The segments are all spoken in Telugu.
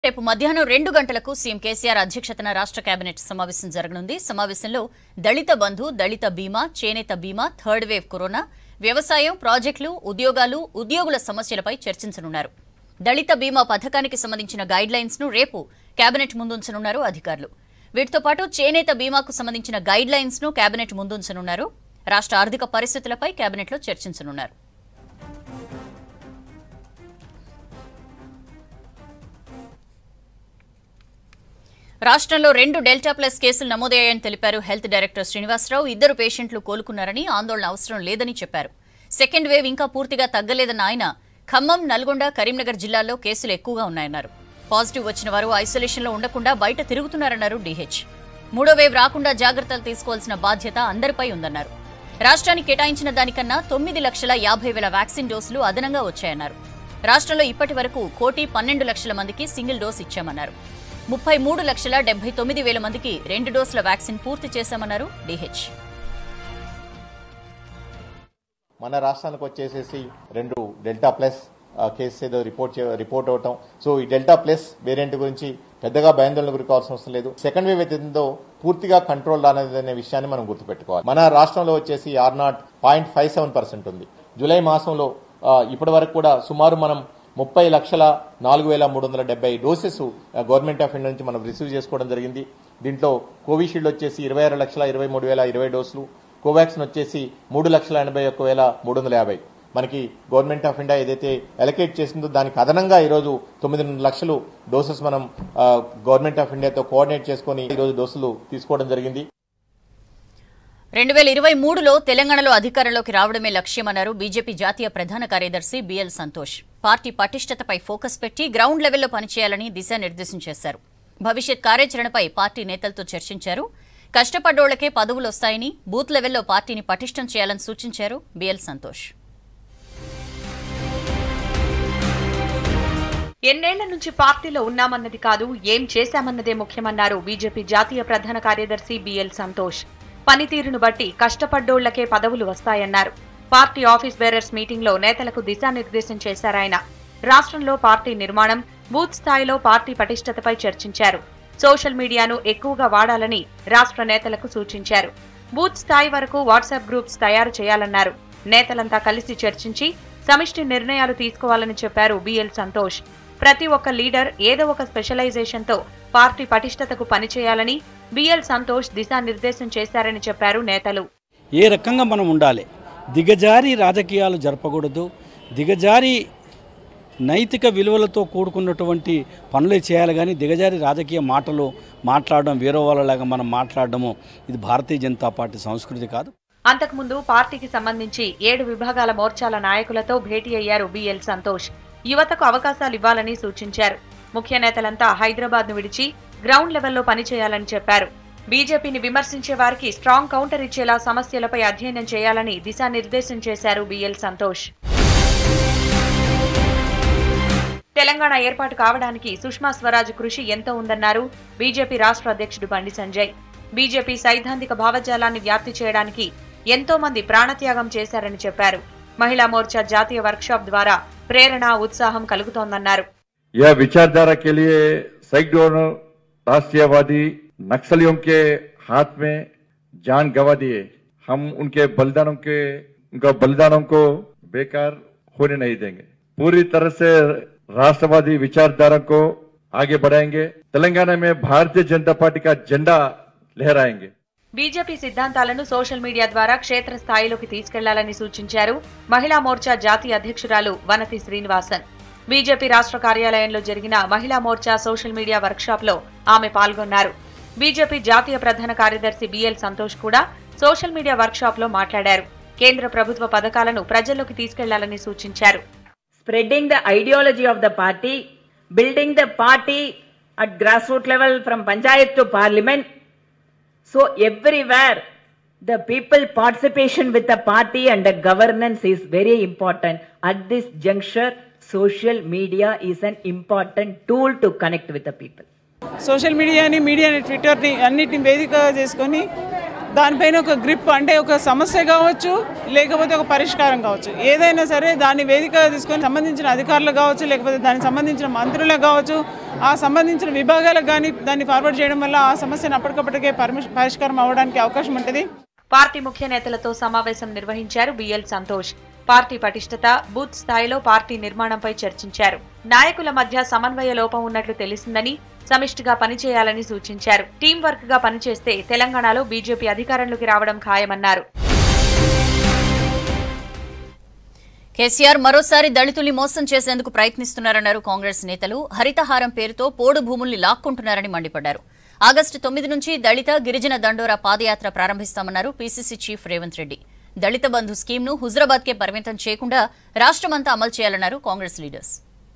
రేపు మధ్యాహ్నం రెండు గంటలకు సీఎం కేసీఆర్ అధ్యక్షతన రాష్ట్ర కేబినెట్ సమావేశం జరగనుంది సమావేశంలో దళిత బంధు దళిత బీమా చేనేత బీమా థర్డ్ వేవ్ కరోనా వ్యవసాయం ప్రాజెక్టులు ఉద్యోగాలు ఉద్యోగుల సమస్యలపై చర్చించనున్నారు దళిత బీమా పథకానికి సంబంధించిన గైడ్ లైన్స్ ను రేపు కేబినెట్ ముందుంచనున్నారు అధికారులు వీటితో పాటు చేనేత బీమాకు సంబంధించిన గైడ్ లైన్స్ ను కేబినెట్ ముందుంచనున్నారు రాష్ట్ర ఆర్థిక పరిస్థితులపై కేబినెట్లో చర్చించనున్నారు రాష్ట్రంలో రెండు డెల్టా ప్లస్ కేసులు నమోదయ్యాయని తెలిపారు హెల్త్ డైరెక్టర్ శ్రీనివాసరావు ఇద్దరు పేషెంట్లు కోలుకున్నారని ఆందోళన అవసరం లేదని చెప్పారు సెకండ్ వేవ్ ఇంకా పూర్తిగా తగ్గలేదన్న ఆయన ఖమ్మం నల్గొండ కరీంనగర్ జిల్లాల్లో కేసులు ఎక్కువగా ఉన్నాయన్నారు పాజిటివ్ వచ్చిన వారు ఐసోలేషన్లో ఉండకుండా బయట తిరుగుతున్నారన్నారు డీహెచ్ మూడో వేవ్ రాకుండా జాగ్రత్తలు తీసుకోవాల్సిన బాధ్యత అందరిపై ఉందన్నారు రాష్ట్రానికి కేటాయించిన దానికన్నా తొమ్మిది లక్షల యాభై వేల వ్యాక్సిన్ డోసులు అదనంగా వచ్చాయన్నారు రాష్ట్రంలో ఇప్పటి వరకు కోటి పన్నెండు లక్షల మందికి సింగిల్ డోస్ ఇచ్చామన్నారు ముప్పై మూడు లక్షల డెబ్బై తొమ్మిది వేల మందికి రెండు డోసుల వ్యాక్సిన్ పూర్తి చేశామన్నారు డీహెచ్ మన రాష్ట్రానికి వచ్చేసేసి రెండు డెల్టా ప్లస్ ఆ, కేసెస్ ఏదో రిపోర్ట్ చే- రిపోర్ట్ అవటం సో ఈ డెల్టా ప్లస్ వేరియంట్ గురించి పెద్దగా భయాందోళన గురి కావాల్సిన అవసరం లేదు సెకండ్ వేవ్ ఏదైతుందో పూర్తిగా కంట్రోల్ రానదనే విషయాన్ని మనం గుర్తుపెట్టుకోవాలి మన రాష్ట్రంలో వచ్చేసి R not point five seven percent ఉంది జూలై మాసంలో ఆ, ఇప్పటి వరకు కూడా సుమారు మనం ముప్పై లక్షల నాలుగు వేల మూడు వందల డెబ్బై డోసెస్ గవర్నమెంట్ ఆఫ్ ఇండియా నుంచి మనం రిసీవ్ చేసుకోవడం జరిగింది దీంట్లో కోవిషీల్డ్ వచ్చేసి ఇరవై ఆరు లక్షల ఇరవై మూడు వేల ఇరవై డోసులు కోవాక్సిన్ వచ్చేసి మూడు లక్షల ఎనభై ఒక్క వేల మూడు వందల యాభై మనకి గవర్నమెంట్ ఆఫ్ ఇండియా ఏదైతే ఎలకేట్ చేసిందో దానికి అదనంగా ఈరోజు తొమ్మిది లక్షలు డోసెస్ మనం ఆ, గవర్నమెంట్ ఆఫ్ ఇండియాతో కోఆర్డినేట్ చేసుకుని ఈరోజు డోసులు తీసుకోవడం జరిగింది రెండు వేల ఇరవై మూడులో తెలంగాణలో అధికారంలోకి రావడమే లక్ష్యమన్నారు బీజేపీ జాతీయ ప్రధాన కార్యదర్శి బిఎల్ సంతోష్ పార్టీ పటిష్టతపై ఫోకస్ పెట్టి గ్రౌండ్ లెవెల్లో పనిచేయాలని దిశానిర్దేశం చేశారు భవిష్యత్ కార్యాచరణపై పార్టీ నేతలతో చర్చించారు కష్టపడ్డోళ్లకే పదవులు వస్తాయని బూత్ లెవెల్లో పార్టీని పటిష్టం చేయాలని సూచించారు బిఎల్ సంతోష్ ఎన్నేళ్ల నుంచి పార్టీలో ఉన్నామన్నది కాదు ఏం చేశామన్నదే ముఖ్యమన్నారు బీజేపీ జాతీయ ప్రధాన కార్యదర్శి బిఎల్ సంతోష్ పనితీరును బట్టి కష్టపడ్డోళ్లకే పదవులు వస్తాయన్నారు పార్టీ ఆఫీస్ బేరర్స్ మీటింగ్లో నేతలకు దిశానిర్దేశం చేశారాయన రాష్ట్రంలో పార్టీ నిర్మాణం బూత్ స్థాయిలో పార్టీ పటిష్టతపై చర్చించారు సోషల్ మీడియాను ఎక్కువగా వాడాలని రాష్ట్ర నేతలకు సూచించారు బూత్ స్థాయి వరకు వాట్సాప్ గ్రూప్స్ తయారు చేయాలన్నారు నేతలంతా కలిసి చర్చించి సమిష్టి నిర్ణయాలు తీసుకోవాలని చెప్పారు బిఎల్ సంతోష్ ప్రతి ఒక్క లీడర్ ఏదో ఒక స్పెషలైజేషన్తో పార్టీ పటిష్టతకు పనిచేయాలని బిఎల్ సంతోష్ దిశానిర్దేశం చేశారని చెప్పారు నేతలు ఏ రకంగా మనం ఉండాలి దిగజారి రాజకీయాలు జరపకూడదు దిగజారి నైతిక విలువలతో కూడుకున్నటువంటి పనులే చేయాలి కానీ దిగజారి రాజకీయ మాటలు మాట్లాడడం వేరే వాళ్ళలాగా మనం మాట్లాడడము ఇది భారతీయ జనతా పార్టీ సంస్కృతి కాదు అంతకుముందు పార్టీకి సంబంధించి ఏడు విభాగాల మోర్చాల నాయకులతో భేటీ అయ్యారు బిఎల్ సంతోష్ యువతకు అవకాశాలు ఇవ్వాలని సూచించారు ముఖ్య నేతలంతా హైదరాబాద్ ను విడిచి గ్రౌండ్ లెవెల్లో పనిచేయాలని చెప్పారు బీజేపీని విమర్శించే వారికి స్ట్రాంగ్ కౌంటర్ ఇచ్చేలా సమస్యలపై అధ్యయనం చేయాలని దిశానిర్దేశం చేశారు బిఎల్ సంతోష్ తెలంగాణ ఏర్పాటు కావడానికి సుష్మా స్వరాజ్ కృషి ఎంతో ఉందన్నారు బీజేపీ రాష్ట్ర అధ్యక్షుడు బండి సంజయ్ బీజేపీ సైద్ధాంతిక భావజాలాన్ని వ్యాప్తి చేయడానికి ఎంతో మంది ప్రాణత్యాగం చేశారని చెప్పారు మహిళా మోర్చా జాతీయ వర్క్షాప్ ద్వారా ప్రేరణ ఉత్సాహం కలుగుతోందన్నారు यह विचारधारा के लिए सैकड़ों राष्ट्रीयवादी नक्सलियों के हाथ में जान गंवा दिए हम उनके बलिदानों के उनका बलिदानों को बेकार होने नहीं देंगे पूरी तरह से राष्ट्रवादी विचारधारा को आगे बढ़ाएंगे तेलंगाना में भारतीय जनता पार्टी का झंडा लहराएंगे బీజేపీ సిద్ధాంతాలను సోషల్ మీడియా ద్వారా క్షేత్ర స్థాయిలోకి తీసుకెళ్లాలని సూచించారు మహిళా మోర్చా జాతీయ అధ్యక్షురాలు వనతి శ్రీనివాసన్ బీజేపీ రాష్ట్ర కార్యాలయంలో జరిగిన మహిళా మోర్చా సోషల్ మీడియా వర్క్షాప్ లో ఆమె పాల్గొన్నారు బీజేపీ జాతీయ ప్రధాన కార్యదర్శి బిఎల్ సంతోష్ కూడా సోషల్ మీడియా వర్క్షాప్ లో మాట్లాడారు కేంద్ర ప్రభుత్వ పథకాలను ప్రజల్లోకి తీసుకెళ్లాలని సూచించారు spreading the ideology of the party, building the party at grassroots level from panchayat to parliament. So everywhere, the people participation with the party and the governance is very important. At this juncture, social media is an important tool to connect with the people. Social మీడియాని మీడియాని ట్విట్టర్ని అన్నిటిని వేదిక చేసుకొని దానిపైన ఒక గ్రిప్ అంటే ఒక సమస్య కావచ్చు లేకపోతే ఒక పరిష్కారం కావచ్చు ఏదైనా సరే దాన్ని వేదిక తీసుకొని సంబంధించిన అధికారులు కావచ్చు లేకపోతే దానికి సంబంధించిన మంత్రులకు కావచ్చు ఆ సంబంధించిన విభాగాలకు కానీ దాన్ని ఫార్వర్డ్ చేయడం వల్ల ఆ సమస్యను అప్పటికప్పటికే పరిమిష్ పరిష్కారం అవ్వడానికి అవకాశం ఉంటుంది పార్టీ ముఖ్య నేతలతో సమావేశం నిర్వహించారు బిఎల్ సంతోష్ పార్టీ పటిష్టత బూత్ స్థాయిలో పార్టీ నిర్మాణంపై చర్చించారు నాయకుల మధ్య సమన్వయ లోపం ఉన్నట్లు తెలిసిందని సమిష్టిగా పనిచేయాలని సూచించారు టీం వర్క్ గా పనిచేస్తే తెలంగాణలో బీజేపీ అధికారంలోకి రావడం ఖాయమన్నారు కేసీఆర్ మరోసారి దళితుల్ని మోసం చేసేందుకు ప్రయత్నిస్తున్నారన్నారు కాంగ్రెస్ నేతలు హరితహారం పేరుతో పోడు భూముల్ని లాక్కుంటున్నారని మండిపడ్డారు ఆగస్టు తొమ్మిది నుంచి దళిత గిరిజన దండోరా పాదయాత్ర ప్రారంభిస్తామన్నారు పీసీసీ చీఫ్ రేవంత్ రెడ్డి దళిత బంధు స్కీమ్ను హుజరాబాద్కే పరిమితం చేయకుండా రాష్ట్రమంతా అమలు చేయాలన్నారు కాంగ్రెస్ లీడర్స్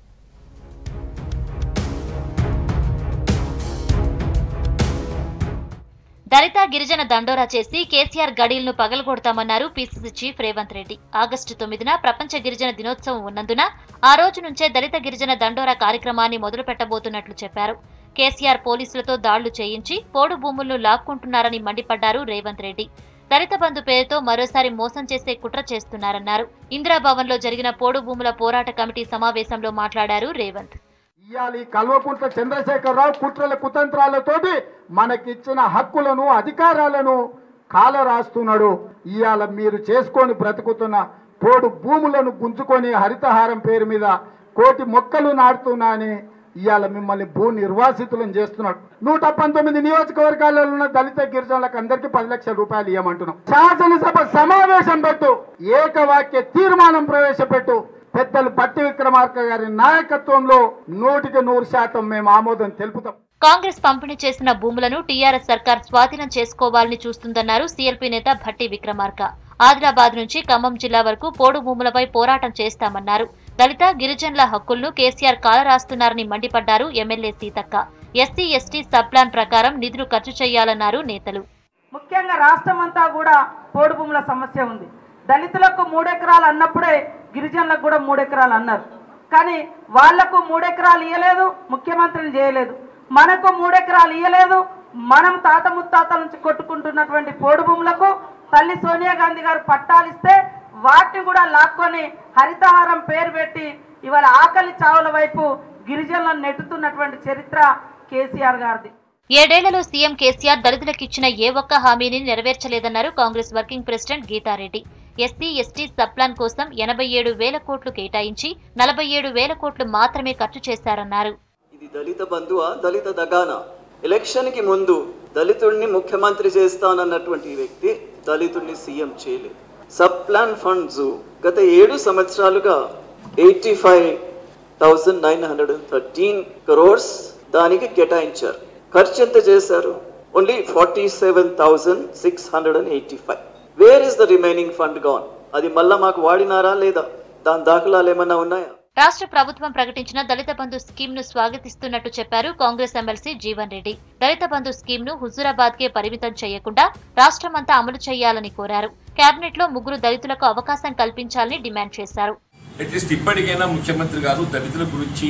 దళిత గిరిజన దండోరా చేసి కేసీఆర్ గడీలను పగలగొడతామన్నారు PCC chief Revanth Reddy August తొమ్మిదిన ప్రపంచ గిరిజన దినోత్సవం ఉన్నందున ఆ రోజు నుంచే దళిత గిరిజన దండోరా కార్యక్రమాన్ని మొదలు పెట్టబోతున్నట్లు చెప్పారు కేసీఆర్ పోలీసులతో దాళ్లు చేయించి పోడు భూములను లాక్కుంటున్నారని మండిపడ్డారు రేవంత్ రెడ్డి దళిత బంధు పేరుతో మరోసారి మోసం చేసే కుట్ర చేస్తున్నారన్నారు ఇందిరాభవన్ లో జరిగిన పోడు భూముల పోరాట కమిటీ సమావేశంలో మాట్లాడారు రేవంత్ ఇవాళ ఈ కల్వకుంట్ల చంద్రశేఖరరావు కుట్రల కుతంత్రాలతోటి మనకిచ్చిన హక్కులను అధికారాలను కాల రాస్తున్నాడు ఇవాళ మీరు చేసుకొని బ్రతుకుతున్న పోడు భూములను గుంజుకొని హరితహారం పేరు మీద కోటి మొక్కలు నాటుతున్నా అని ఇవాళ మిమ్మల్ని భూ నిర్వాసితులను చేస్తున్నాడు నూట పంతొమ్మిది నియోజకవర్గాలలో ఉన్న దళిత గిరిజనులకు అందరికీ పది లక్షల రూపాయలు ఇవ్వమంటున్నాం శాసనసభ సమావేశం పెట్టు ఏకవాక్య తీర్మానం ప్రవేశపెట్టు పెద్దలు పట్టి విక్రమార్క గారి నాయకత్వంలో నూటికి నూరు శాతం మేము ఆమోదం తెలుపుతాం కాంగ్రెస్ పంపిణీ చేసిన భూములను టీఆర్ఎస్ సర్కార్ స్వాధీనం చేసుకోవాలని చూస్తుందన్నారు సీఎల్పీ నేత భట్టి విక్రమార్క ఆదిలాబాద్ నుంచి ఖమ్మం జిల్లా వరకు పోడు భూములపై పోరాటం చేస్తామన్నారు దళిత గిరిజనుల హక్కులను కేసీఆర్ కాలరాస్తున్నారని మండిపడ్డారు MLA Seethakka SC ST sub plan ప్రకారం నిధులు ఖర్చు చేయాలన్నారు నేతలు ముఖ్యంగా రాష్ట్రం అంతా కూడా పోడు భూముల సమస్య ఉంది దళితులకు మూడెకరాలు అన్నప్పుడే గిరిజనులకు కూడా మూడెకరాలు అన్నారు కానీ వాళ్లకు మూడెకరాలు ఇవ్వలేదు ముఖ్యమంత్రిని చేయలేదు మనకు మూడెకరాలు ఇవ్వలేదు మనం తాత ముత్తాతల నుంచి కొట్టుకుంటున్నటువంటి పోడు భూములకు తల్లి సోనియా గాంధీ గారు పట్టాలిస్తే వాటిని కూడా లాక్కొని హరితహారం పేరు పెట్టి ఇవాళ ఆకలి చావుల వైపు గిరిజనులను నెట్టుతున్నటువంటి చరిత్ర కేసీఆర్ గారిది ఏడేళ్లలో సీఎం కేసీఆర్ దళితులకిచ్చిన ఏ ఒక్క హామీని నెరవేర్చలేదన్నారు Congress working president Geetha Reddy SC ST sub plan కోసం ఎనభై ఏడు వేల కోట్లు కేటాయించి నలభై ఏడు వేల కోట్లు మాత్రమే ఖర్చు చేశారన్నారు ఇది దళిత బంధువా దళిత దగానా ఎలక్షన్ కి ముందు దళితుడిని ముఖ్యమంత్రి చేస్తానన్నటువంటి వ్యక్తి దళితుడిని సీఎం చేయలేదు సబ్ ప్లాన్ ఫండ్స్ గత ఏడు సంవత్సరాలుగా eighty five thousand nine hundred thirteen crores దానికి కేటాయించారు ఖర్చు ఎంత చేశారు only forty seven thousand six hundred and eighty five where is the remaining fund gone అది మళ్ళా మాకు వాడినారా లేదా దాని దాఖలాలు ఏమన్నా ఉన్నాయా రాష్ట్ర ప్రభుత్వం ప్రకటించిన దళిత బంధు స్కీమ్ ను స్వాగతిస్తున్నట్టు చెప్పారు Congress MLC Jeevan Reddy Dalita Bandhu scheme ను హుజూరాబాద్ కే పరిమితం చేయకుండా రాష్ట్రమంతా అమలు చేయాలని కోరారు కేబినెట్ లో ముగ్గురు దళితులకు అవకాశం కల్పించాలని డిమాండ్ చేశారు అట్లీస్ట్ ఇప్పటికైనా ముఖ్యమంత్రి గారు దళితుల గురించి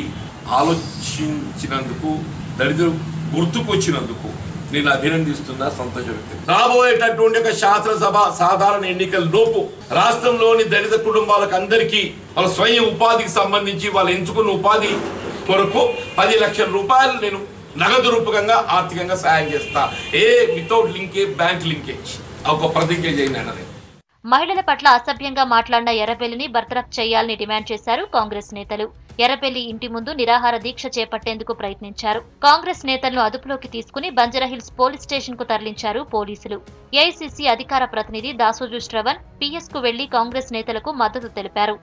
ఆలోచించినందుకు దళితులు గుర్తుకొచ్చినందుకు నేను అభినందిస్తున్నా సంతోషం వ్యక్తం రాబోయేటటువంటి ఒక శాసనసభ సాధారణ ఎన్నికల లోపు రాష్ట్రంలోని దళిత కుటుంబాలకు అందరికీ వాళ్ళ స్వయం ఉపాధికి సంబంధించి వాళ్ళు ఎంచుకున్న ఉపాధి కొరకు పది లక్షల రూపాయలు నేను నగదు రూపకంగా ఆర్థికంగా సహాయం చేస్తా ఏ వితౌట్ లింకేజ్ బ్యాంక్ లింకేజ్ ఒక ప్రతిజ్ఞ చేయండి మహిళల పట్ల అసభ్యంగా మాట్లాడిన ఎర్రబెల్లిని బర్తరఫ్ చేయాలని డిమాండ్ చేశారు కాంగ్రెస్ నేతలు ఎర్రబెల్లి ఇంటి ముందు నిరాహార దీక్ష చేపట్టేందుకు ప్రయత్నించారు కాంగ్రెస్ నేతలను అదుపులోకి తీసుకుని బంజారాహిల్స్ పోలీస్ స్టేషన్ కు తరలించారు పోలీసులు ఏఐసిసి అధికార ప్రతినిధి దాసోజు శ్రవణ్ పిఎస్ కు వెళ్లి కాంగ్రెస్ నేతలకు మద్దతు తెలిపారు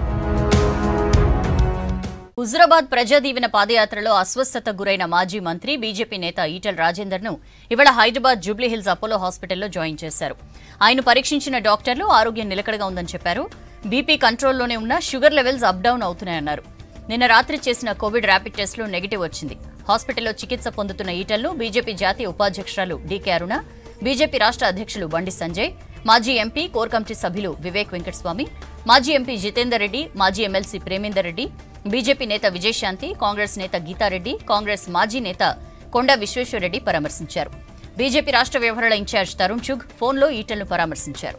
హుజురాబాద్ ప్రజాదీవెన పాదయాత్రలో అస్వస్థత గురైన మాజీ మంత్రి బీజేపీ నేత ఈటెల్ రాజేందర్ ను ఇవాళ హైదరాబాద్ జూబ్లీహిల్స్ అపోలో హాస్పిటల్లో జాయిన్ చేశారు ఆయన పరీక్షించిన డాక్టర్లు ఆరోగ్యం నిలకడగా ఉందని చెప్పారు బీపీ కంట్రోల్లోనే ఉన్న షుగర్ లెవెల్స్ అప్ డౌన్ అవుతున్నాయన్నారు నిన్న రాత్రి చేసిన కోవిడ్ ర్యాపిడ్ టెస్టులో నెగిటివ్ వచ్చింది హాస్పిటల్లో చికిత్స పొందుతున్న ఈటెల్ను బీజేపీ జాతీయ ఉపాధ్యక్షురాలు డీకే అరుణ బీజేపీ రాష్ట్ర అధ్యక్షులు బండి సంజయ్ మాజీ ఎంపీ కోర్ కమిటీ సభ్యులు వివేక్ వెంకటస్వామి మాజీ ఎంపీ జితేందర్ రెడ్డి మాజీ ఎమ్మెల్సీ ప్రేమేందర్ రెడ్డి బీజేపీ నేత విజయశాంతి కాంగ్రెస్ నేత గీతారెడ్డి కాంగ్రెస్ మాజీ నేత కొండ విశ్వేశ్వరరెడ్డి పరామర్శించారు బీజేపీ రాష్ట్ర వ్యవహారాల ఇన్ఛార్జ్ తరుణ్ చుగ్ ఫోన్లో ఈటలను పరామర్శించారు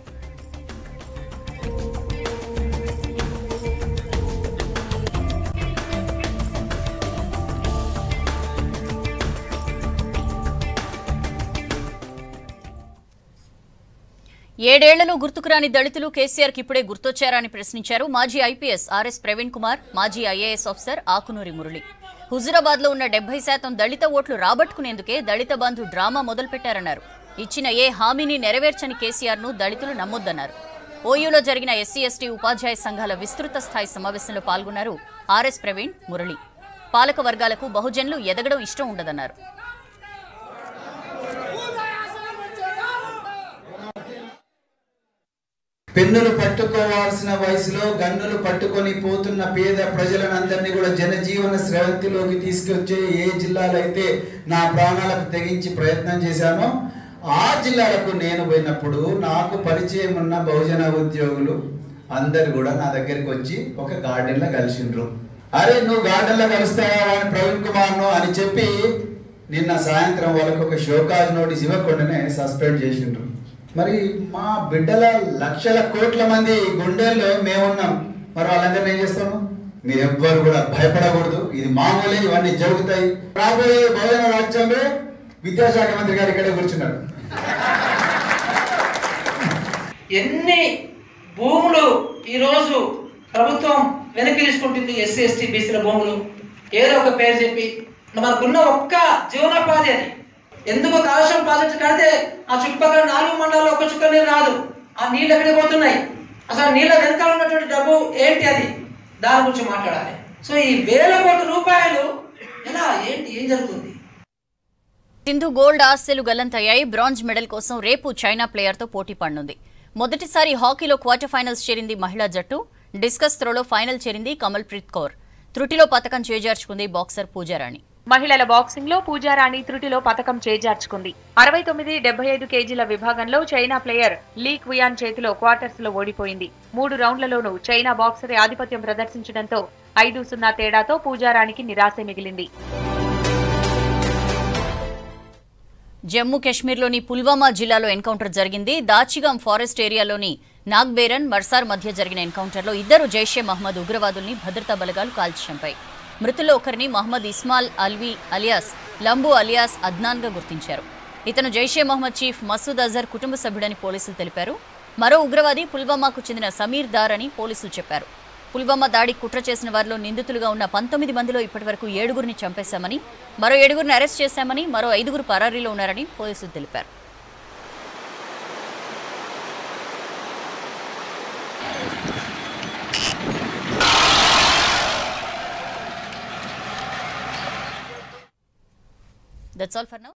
ఏడేళ్లలో గుర్తుకురాని దళితులు కేసీఆర్కి ఇప్పుడే గుర్తొచ్చారా అని ప్రశ్నించారు మాజీ ఐపీఎస్ ఆర్ఎస్ ప్రవీణ్ కుమార్ మాజీ ఐఏఎస్ ఆఫీసర్ ఆకునూరి మురళి హుజురాబాద్ లో ఉన్న డెబ్బై శాతం దళిత ఓట్లు రాబట్టుకునేందుకే దళిత బంధు డ్రామా మొదలుపెట్టారన్నారు ఇచ్చిన ఏ హామీని నెరవేర్చని కేసీఆర్ ను దళితులు నమ్మొద్దన్నారు ఓయూలో జరిగిన ఎస్సీ ఎస్టీ ఉపాధ్యాయ సంఘాల విస్తృత స్థాయి సమావేశంలో పాల్గొన్నారు ఆర్ఎస్ ప్రవీణ్ మురళి పాలక వర్గాలకు బహుజనులు ఎదగడం ఇష్టం ఉండదన్నారు పెన్నులు పట్టుకోవాల్సిన వయసులో గన్నులు పట్టుకొని పోతున్న పేద ప్రజలనందరినీ కూడా జనజీవన స్రవంతిలోకి తీసుకొచ్చే ఏ జిల్లాలో అయితే నా ప్రాణాలకు తెగించి ప్రయత్నం చేశానో ఆ జిల్లాలకు నేను పోయినప్పుడు నాకు పరిచయం ఉన్న బహుజన ఉద్యోగులు అందరు కూడా నా దగ్గరికి వచ్చి ఒక గార్డెన్లో కలిసిండ్రు అరే నువ్వు గార్డెన్లో కలుస్తావా అని ప్రవీణ్ కుమార్ను అని చెప్పి నిన్న సాయంత్రం వాళ్ళకు ఒక షోకాజ్ నోటీస్ ఇవ్వకుండానే సస్పెండ్ చేసిండ్రు మరి మా బిడ్డల లక్షల కోట్ల మంది గుండెల్లో మేమున్నాం మరి వాళ్ళందరినీ ఏం చేస్తాము మీరు ఎవ్వరు కూడా భయపడకూడదు ఇది మామూలే ఇవన్నీ జరుగుతాయి రాబోయే భవన రాజ్యంలో విద్యాశాఖ మంత్రి గారు ఇక్కడే కూర్చున్నారు ఎన్ని భూములు ఈరోజు ప్రభుత్వం వెనక్కి తీసుకుంటుంది ఎస్సీ ఎస్టీ బీసీల భూములు ఏదో ఒక పేరు చెప్పి మనకున్న ఒక్క జీవనోపాధి అది ఎందుకు కాలుష్యం ప్రాజెక్టు కడితే ఆ చుట్టుపక్కల నాలుగు మండలాల్లో ఒక చుక్క నీరు రాదు ఆ నీళ్ళు ఎక్కడికి పోతున్నాయి అసలు ఆ నీళ్ళ వెనకాల ఉన్నటువంటి డబ్బు ఏంటి అది దాని గురించి మాట్లాడాలి సో ఈ వేల కోట్ల రూపాయలు ఎలా ఏంటి ఏం జరుగుతుంది సింధు గోల్డ్ ఆశలు గల్లంతయ్యాయి బ్రాంజ్ మెడల్ కోసం రేపు చైనా ప్లేయర్తో పోటీ పడనుంది మొదటిసారి హాకీలో క్వార్టర్ ఫైనల్స్ చేరింది మహిళా జట్టు డిస్కస్ త్రోలో ఫైనల్ చేరింది కమల్ ప్రీత్ కౌర్ త్రుటిలో పథకం చేజార్చుకుంది బాక్సర్ పూజారాణి మహిళల బాక్సింగ్ లో పూజారాణి త్రుటిలో పథకం చేజార్చుకుంది అరవై తొమ్మిది డెబ్బై ఐదు కేజీల విభాగంలో చైనా ప్లేయర్ లీ క్వియాన్ చేతిలో క్వార్టర్స్ లో ఓడిపోయింది మూడు రౌండ్లలోనూ చైనా బాక్సరే ఆధిపత్యం ప్రదర్శించడంతో ఐదు సున్నా తేడాతో పూజారానికి నిరాశ మిగిలింది జమ్మూ కాశ్మీర్లోని పుల్వామా జిల్లాలో ఎన్కౌంటర్ జరిగింది దాచిగాం ఫారెస్ట్ ఏరియాలోని నాగ్బేరన్ మర్సార్ మధ్య జరిగిన ఎన్కౌంటర్లో ఇద్దరు జైషే మహ్మద్ ఉగ్రవాదుల్ని భద్రతా బలగాలు కాల్చి చంపాయి మృతుల్లో ఒకరిని మహ్మద్ ఇస్మాల్ అల్వీ అలియాస్ లంబు అలియాస్ అద్నాన్గా గుర్తించారు ఇతను జైషే మహ్మద్ చీఫ్ మసూద్ అజర్ కుటుంబ సభ్యుడని పోలీసులు తెలిపారు మరో ఉగ్రవాది పుల్వామాకు చెందిన సమీర్ దార్ అని పోలీసులు చెప్పారు పుల్వామా దాడికి కుట్ర చేసిన వారిలో నిందితులుగా ఉన్న పంతొమ్మిది మందిలో ఇప్పటివరకు ఏడుగురిని చంపేశామని మరో ఏడుగురిని అరెస్ట్ చేశామని మరో ఐదుగురు పరారీలో ఉన్నారని పోలీసులు తెలిపారు దట్స్ ఆల్ ఫర్ నౌ